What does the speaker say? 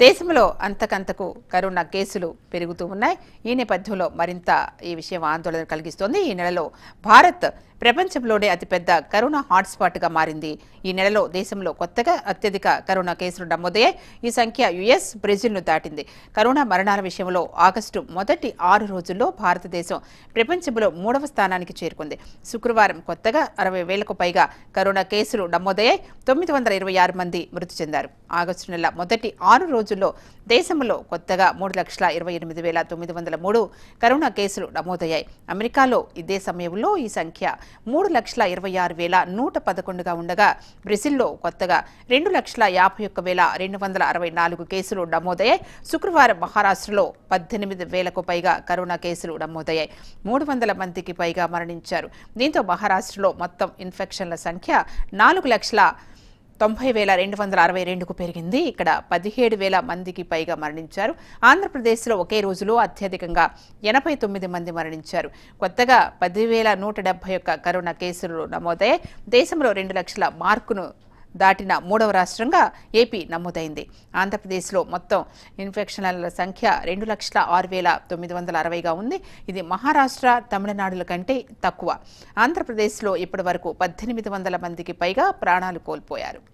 దేశంలో అంతకంతకు కరోనా కేసులు పెరుగుతూ ఉన్నాయి ఈ నేపథ్యంలో మరింత ఈ విషయం ఆందోళన కలిగిస్తోంది ఈ నెలలో భారత్ ప్రపంచంలోనే అతిపెద్ద కరోనా హాట్స్పాట్గా మారింది ఈ నెలలో దేశంలో కొత్తగా అత్యధిక కరోనా కేసులు నమోదయ్యాయి ఈ సంఖ్య యుఎస్ బ్రెజిల్ను దాటింది కరోనా మరణాల విషయంలో ఆగస్టు మొదటి ఆరు రోజుల్లో భారతదేశం ప్రపంచంలో మూడవ స్థానానికి చేరుకుంది శుక్రవారం కొత్తగా అరవై వేలకు పైగా కరోనా కేసులు నమోదయ్యాయి తొమ్మిది వందల ఇరవై ఆరు మంది మృతి చెందారు ఆగస్టు నెల మొదటి ఆరు రోజుల్లో దేశంలో కొత్తగా మూడు లక్షల ఇరవై ఎనిమిది వేల తొమ్మిది వందల మూడు కరోనా కేసులు నమోదయ్యాయి అమెరికాలో ఇదే సమయంలో ఈ సంఖ్య మూడు లక్షల ఇరవై ఆరు వేల నూట పదకొండుగా ఉండగా బ్రెజిల్లో కొత్తగా రెండు లక్షల యాభై ఒక్క వేల రెండు వందల అరవై నాలుగు కేసులు నమోదయ్యాయి శుక్రవారం మహారాష్ట్రలో పద్దెనిమిది వేలకు పైగా కరోనా కేసులు నమోదయ్యాయి మూడు వందల మందికి పైగా మరణించారు దీంతో మహారాష్ట్రలో మొత్తం ఇన్ఫెక్షన్ల సంఖ్య నాలుగు లక్షల తొంభై వేల రెండు వందల అరవై రెండుకు పెరిగింది ఇక్కడ పదిహేడు వేల మందికి పైగా మరణించారు ఆంధ్రప్రదేశ్లో ఒకే రోజులో అత్యధికంగా ఎనభై తొమ్మిది మంది మరణించారు కొత్తగా పదివేల నూట డెబ్బై ఒక్క కరోనా కేసులు నమోదయ్యాయి దేశంలో రెండు లక్షల మార్కును దాటిన మూడవ రాష్ట్రంగా ఏపీ నమోదైంది ఆంధ్రప్రదేశ్లో మొత్తం ఇన్ఫెక్షన్ల సంఖ్య రెండు లక్షల ఆరు వేల తొమ్మిది వందల అరవైగా ఉంది ఇది మహారాష్ట్ర తమిళనాడుల కంటే తక్కువ ఆంధ్రప్రదేశ్లో ఇప్పటి వరకు పద్దెనిమిది వందల మందికి పైగా ప్రాణాలు కోల్పోయారు